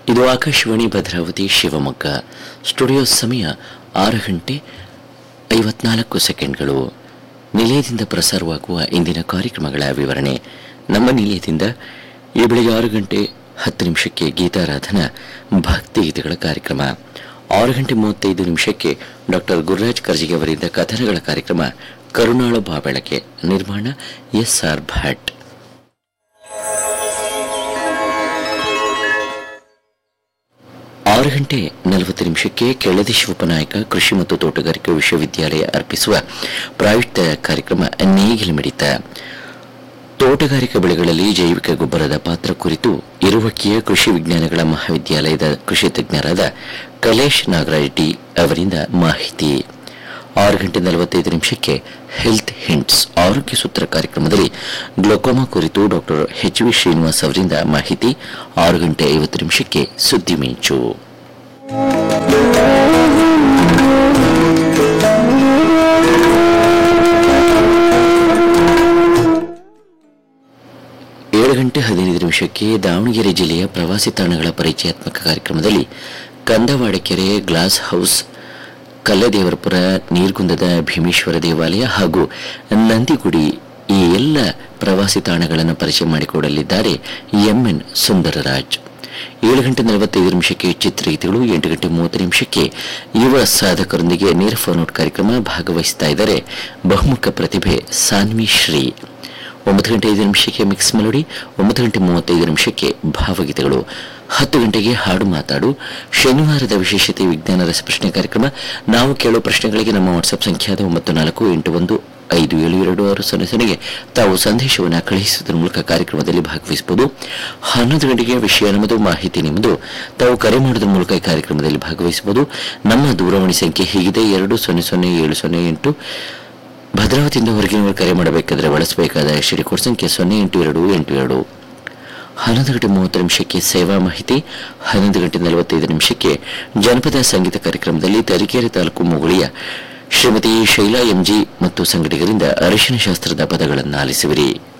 ಇದು ಆಕಾಶವಾಣಿ ಭದ್ರಾವತಿ ಶಿವಮೊಗ್ಗ ಸ್ಟುಡಿಯೋ ಸಮಯ ಆರು ಗಂಟೆ ಐವತ್ನಾಲ್ಕು ಸೆಕೆಂಡ್ಗಳು ನಿಲಯದಿಂದ ಪ್ರಸಾರವಾಗುವ ಇಂದಿನ ಕಾರ್ಯಕ್ರಮಗಳ ವಿವರಣೆ ನಮ್ಮ ನಿಲಯದಿಂದ ಈ ಬೆಳಿಗ್ಗೆ ಆರು ಗಂಟೆ ಹತ್ತು ನಿಮಿಷಕ್ಕೆ ಗೀತಾರಾಧನಾ ಭಕ್ತಿಗೀತೆಗಳ ಕಾರ್ಯಕ್ರಮ ಆರು ಗಂಟೆ ಮೂವತ್ತೈದು ನಿಮಿಷಕ್ಕೆ ಡಾಕ್ಟರ್ ಗುರುರಾಜ್ ಕರ್ಜಿಗೆ ಅವರಿಂದ ಕಥನಗಳ ಕಾರ್ಯಕ್ರಮ ಕರುಣಾಳು ಬಾಬೆಳಕೆ ನಿರ್ಮಾಣ ಎಸ್ ಆರ್ ಭಟ್ ಆರು ಗಂಟೆ ನಲವತ್ತು ನಿಮಿಷಕ್ಕೆ ಕೆಳದಿ ಶಿವಪ್ಪನಾಯಕ ಕೃಷಿ ಮತ್ತು ತೋಟಗಾರಿಕೆ ವಿಶ್ವವಿದ್ಯಾಲಯ ಅರ್ಪಿಸುವ ಪ್ರಾಯುಕ್ತ ಕಾರ್ಯಕ್ರಮ ನೇಗಿಲ ಮಿಡಿತ ತೋಟಗಾರಿಕಾ ಬೆಳೆಗಳಲ್ಲಿ ಜೈವಿಕ ಗೊಬ್ಬರದ ಪಾತ್ರ ಕುರಿತು ಇರುವಕ್ಕಿಯ ಕೃಷಿ ವಿಜ್ಞಾನಗಳ ಮಹಾವಿದ್ಯಾಲಯದ ಕೃಷಿ ತಜ್ಞರಾದ ಕಲೇಶ್ ನಾಗರಾಜ್ ಅವರಿಂದ ಮಾಹಿತಿ ಆರು ಗಂಟೆ ನಲವತ್ತೈದು ನಿಮಿಷಕ್ಕೆ ಹೆಲ್ತ್ ಹಿಂಟ್ಸ್ ಆರೋಗ್ಯ ಸೂತ್ರ ಕಾರ್ಯಕ್ರಮದಲ್ಲಿ ಗ್ಲೋಕೋಮಾ ಕುರಿತು ಡಾಕ್ಟರ್ ಎಚ್ ವಿ ಶ್ರೀನಿವಾಸ್ ಅವರಿಂದ ಮಾಹಿತಿ ಆರು ಗಂಟೆ ಐವತ್ತು ನಿಮಿಷಕ್ಕೆ ಸುದ್ದಿ ಮಿಂಚು ಏಳು ಗಂಟೆ ಹದಿನೈದು ನಿಮಿಷಕ್ಕೆ ದಾವಣಗೆರೆ ಜಿಲ್ಲೆಯ ಪ್ರವಾಸಿ ತಾಣಗಳ ಪರಿಚಯಾತ್ಮಕ ಕಾರ್ಯಕ್ರಮದಲ್ಲಿ ಕಂದವಾಡ ಕೆರೆ ಗ್ಲಾಸ್ ಹೌಸ್ ಕಲ್ಲದೇವರಪುರ ನೀರ್ಗುಂದದ ಭೀಮೇಶ್ವರ ದೇವಾಲಯ ಹಾಗೂ ನಂದಿಗುಡಿ ಈ ಎಲ್ಲ ಪ್ರವಾಸಿ ತಾಣಗಳನ್ನು ಪರಿಚಯ ಮಾಡಿಕೊಡಲಿದ್ದಾರೆ ಎಂಎನ್ ಸುಂದರರಾಜ್ ಏಳು ಗಂಟೆ ನಲವತ್ತೈದು ನಿಮಿಷಕ್ಕೆ ಚಿತ್ರಗೀತೆಗಳು ಎಂಟು ಗಂಟೆ ಮೂವತ್ತು ನಿಮಿಷಕ್ಕೆ ಯುವ ಸಾಧಕರೊಂದಿಗೆ ನೇರ ಫೋನ್ ಔಟ್ ಕಾರ್ಯಕ್ರಮ ಭಾಗವಹಿಸ್ತಾ ಇದ್ದಾರೆ ಬಹುಮುಖ ಪ್ರತಿಭೆ ಸಾನ್ವಿ ಶ್ರೀ ಒಂಬತ್ತು ಗಂಟೆ ಐದು ನಿಮಿಷಕ್ಕೆ ಮಿಕ್ಸ್ ಮೆಲೋಡಿ ಒಂಬತ್ತು ಗಂಟೆ ಮೂವತ್ತೈದು ನಿಮಿಷಕ್ಕೆ ಭಾವಗೀತೆಗಳು ಹತ್ತು ಗಂಟೆಗೆ ಹಾಡು ಮಾತಾಡು ಶನಿವಾರದ ವಿಶೇಷತೆ ವಿಜ್ಞಾನ ರಸಪ್ರಶ್ನೆ ಕಾರ್ಯಕ್ರಮ ನಾವು ಕೇಳೋ ಪ್ರಶ್ನೆಗಳಿಗೆ ನಮ್ಮ ವಾಟ್ಸ್ಆಪ್ ಸಂಖ್ಯಾದ ಒಂಬತ್ತು ನಾಲ್ಕು ಎಂಟು ಒಂದು ಐದು ಏಳು ಎರಡು ಆರು ಸೊನ್ನೆ ಸೊನ್ನೆಗೆ ತಾವು ಸಂದೇಶವನ್ನು ಕಳುಹಿಸುವುದರ ಮೂಲಕ ಕಾರ್ಯಕ್ರಮದಲ್ಲಿ ಭಾಗವಹಿಸಬಹುದು ಹನ್ನೊಂದು ಗಂಟೆಗೆ ವಿಷಯ ನಮ್ಮದು ಮಾಹಿತಿ ನಿಮ್ಮದು ತಾವು ಕರೆ ಮಾಡೋದ್ರ ಮೂಲಕ ಈ ಕಾರ್ಯಕ್ರಮದಲ್ಲಿ ಭಾಗವಹಿಸಬಹುದು ನಮ್ಮ ದೂರವಾಣಿ ಸಂಖ್ಯೆ ಹೀಗಿದೆ ಎರಡು ಸೊನ್ನೆ ಸೊನ್ನೆ ಏಳು ಸೊನ್ನೆ ಎಂಟು ಭದ್ರಾವತಿಯಿಂದ ಹೊರಗಿನವರು ಕರೆ ಮಾಡಬೇಕಾದ್ರೆ ಬಳಸಬೇಕಾದ ಎಸ್ಟಿಡಿ ಕೋಡ್ ಸಂಖ್ಯೆ ಸೊನ್ನೆ ಎಂಟು ಎರಡು ಎಂಟು ಎರಡು ಹನ್ನೊಂದು ಗಂಟೆ ಮೂವತ್ತು ನಿಮಿಷಕ್ಕೆ ಸೇವಾ ಮಾಹಿತಿ ಹನ್ನೊಂದು ಗಂಟೆ ನಲವತ್ತೈದು ನಿಮಿಷಕ್ಕೆ ಜನಪದ ಸಂಗೀತ ಕಾರ್ಯಕ್ರಮದಲ್ಲಿ ತರೀಕೆರೆ ತಾಲೂಕು ಮುಗುಳಿಯ ಶ್ರೀಮತಿ ಶೈಲಾ ಎಂಜಿ ಮತ್ತು ಸಂಗಡಿಗರಿಂದ ಅರಿಶಿನ ಶಾಸ್ತ್ರದ ಪದಗಳನ್ನು ಆಲಿಸುವಿರಿ